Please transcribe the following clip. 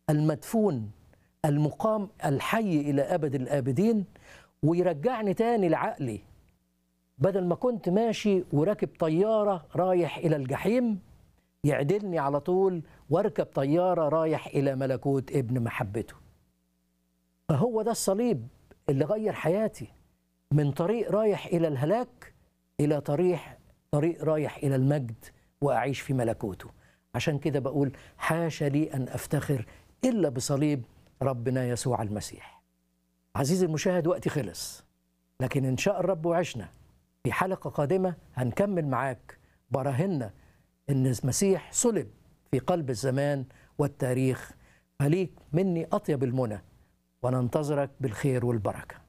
المدفون المقام الحي إلى أبد الآبدين ويرجعني تاني لعقلي بدل ما كنت ماشي وراكب طيارة رايح إلى الجحيم يعدلني على طول واركب طيارة رايح إلى ملكوت ابن محبته فهو ده الصليب اللي غير حياتي من طريق رايح إلى الهلاك إلى طريق طريق رايح إلى المجد وأعيش في ملكوته عشان كده بقول حاشا لي أن أفتخر إلا بصليب ربنا يسوع المسيح عزيزي المشاهد وقتي خلص لكن إن شاء الرب وعشنا في حلقة قادمة هنكمل معاك براهنا إن المسيح صلب في قلب الزمان والتاريخ فليك مني أطيب المنى وننتظرك بالخير والبركه